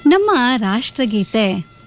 ನಮ್ಮ ರಾಷ್ಟ್ರಗೀತೆ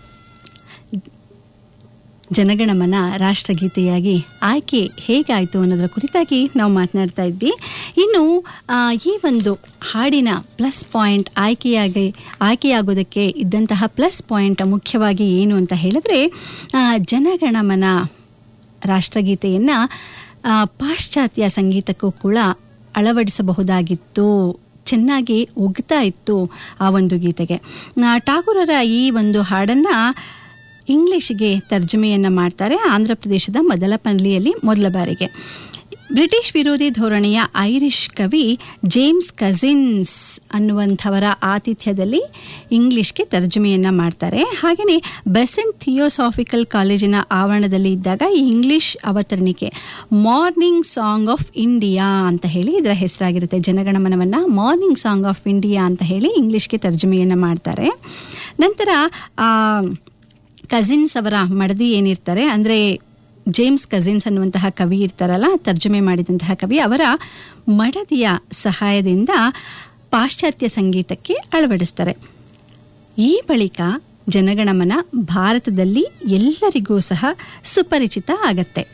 ಜನಗಣಮನ ರಾಷ್ಟ್ರಗೀತೆಯಾಗಿ ಆಯ್ಕೆ ಹೇಗಾಯಿತು ಅನ್ನೋದರ ಕುರಿತಾಗಿ ನಾವು ಮಾತನಾಡ್ತಾ ಇದ್ವಿ ಇನ್ನು ಆ, ಈ ಒಂದು ಹಾಡಿನ ಪ್ಲಸ್ ಪಾಯಿಂಟ್ ಆಯ್ಕೆಯಾಗಿ ಆಯ್ಕೆಯಾಗೋದಕ್ಕೆ ಇದ್ದಂತಹ ಪ್ಲಸ್ ಪಾಯಿಂಟ್ ಮುಖ್ಯವಾಗಿ ಏನು ಅಂತ ಹೇಳಿದ್ರೆ ಆ, ಜನಗಣಮನ ರಾಷ್ಟ್ರಗೀತೆಯನ್ನು ಪಾಶ್ಚಾತ್ಯ ಸಂಗೀತಕ್ಕೂ ಕೂಡ ಅಳವಡಿಸಬಹುದಾಗಿತ್ತು ಚೆನ್ನಾಗಿ ಒಗ್ತಾ ಇತ್ತು ಆ ಒಂದು ಗೀತೆಗೆ ಆ, ಟಾಗೂರರ ಈ ಒಂದು ಹಾಡನ್ನು ಇಂಗ್ಲಿಷ್ಗೆ ತರ್ಜಮೆಯನ್ನು ಮಾಡ್ತಾರೆ ಆಂಧ್ರ ಪ್ರದೇಶದ ಮದಲಪಲ್ಲಿಯಲ್ಲಿ ಮೊದಲ ಬಾರಿಗೆ ಬ್ರಿಟಿಷ್ ವಿರೋಧಿ ಧೋರಣೆಯ ಐರಿಷ್ ಕವಿ ಜೇಮ್ಸ್ ಕಜಿನ್ಸ್ ಅನ್ನುವಂಥವರ ಆತಿಥ್ಯದಲ್ಲಿ ಇಂಗ್ಲಿಷ್ಗೆ ತರ್ಜಮೆಯನ್ನು ಮಾಡ್ತಾರೆ ಹಾಗೆಯೇ ಬೆಸೆಂಟ್ ಥಿಯೋಸಾಫಿಕಲ್ ಕಾಲೇಜಿನ ಆವರಣದಲ್ಲಿ ಇದ್ದಾಗ ಈ ಇಂಗ್ಲಿಷ್ ಅವತರಣಿಕೆ ಮಾರ್ನಿಂಗ್ ಸಾಂಗ್ ಆಫ್ ಇಂಡಿಯಾ ಅಂತ ಹೇಳಿ ಇದರ ಹೆಸರಾಗಿರುತ್ತೆ ಜನಗಣಮನವನ್ನು ಮಾರ್ನಿಂಗ್ ಸಾಂಗ್ ಆಫ್ ಇಂಡಿಯಾ ಅಂತ ಹೇಳಿ ಇಂಗ್ಲಿಷ್ಗೆ ತರ್ಜಮೆಯನ್ನು ಮಾಡ್ತಾರೆ ನಂತರ ಆ ಕಸಿನ್ಸ್ ಅವರ ಮಡದಿ ಏನಿರ್ತಾರೆ ಅಂದರೆ ಜೇಮ್ಸ್ ಕಸಿನ್ಸ್ ಅನ್ನುವಂತಹ ಕವಿ ಇರ್ತಾರಲ್ಲ ತರ್ಜಮೆ ಮಾಡಿದಂತಹ ಕವಿ ಅವರ ಮಡದಿಯ ಸಹಾಯದಿಂದ ಪಾಶ್ಚಾತ್ಯ ಸಂಗೀತಕ್ಕೆ ಅಳವಡಿಸ್ತಾರೆ ಈ ಬಳಿಕ ಜನಗಣಮನ ಭಾರತದಲ್ಲಿ ಎಲ್ಲರಿಗೂ ಸಹ ಸುಪರಿಚಿತ ಆಗತ್ತೆ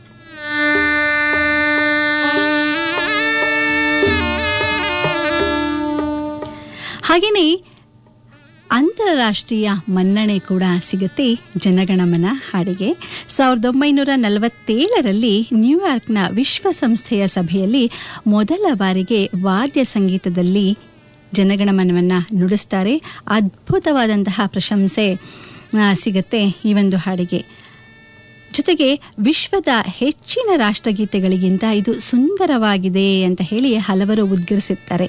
ಹಾಗೆಯೇ ಅಂತಾರಾಷ್ಟ್ರೀಯ ಮನ್ನಣೆ ಕೂಡ ಸಿಗುತ್ತೆ ಜನಗಣಮನ ಹಾಡಿಗೆ ಸಾವಿರದ ಒಂಬೈನೂರ ನಲವತ್ತೇಳರಲ್ಲಿ ನ್ಯೂಯಾರ್ಕ್ನ ವಿಶ್ವಸಂಸ್ಥೆಯ ಸಭೆಯಲ್ಲಿ ಮೊದಲ ಬಾರಿಗೆ ವಾದ್ಯ ಸಂಗೀತದಲ್ಲಿ ಜನಗಣಮನವನ್ನು ನುಡಿಸ್ತಾರೆ ಅದ್ಭುತವಾದಂತಹ ಪ್ರಶಂಸೆ ಆ, ಸಿಗುತ್ತೆ ಈ ಒಂದು ಹಾಡಿಗೆ ಜೊತೆಗೆ ವಿಶ್ವದ ಹೆಚ್ಚಿನ ರಾಷ್ಟ್ರಗೀತೆಗಳಿಗಿಂತ ಇದು ಸುಂದರವಾಗಿದೆ ಅಂತ ಹೇಳಿ ಹಲವರು ಉದ್ಗರಿಸುತ್ತಾರೆ